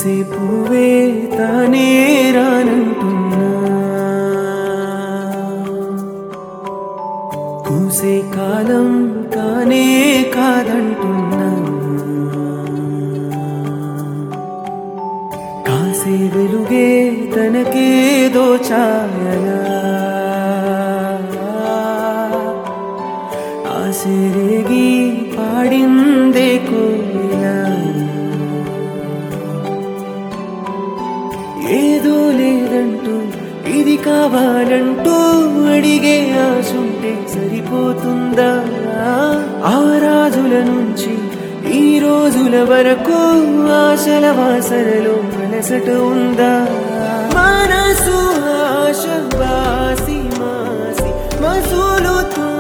పూసే పువ్వే తానే రానంటున్నా పూసే కాలం కానే కాదంటున్నా కాసే వెలుగే తనకేదో ఛాయలా ఆశరేగి పాడిందే కోయిలా ఏదో లేదంటూ ఇది కావాలంటూ అడిగే ఆశుంటే సరిపోతుందా ఆ రాజుల నుంచి ఈ రోజుల వరకు ఆశల వాసనలో మనసట ఉందా మనసు ఆశ బాసి మాసి మసులుతూ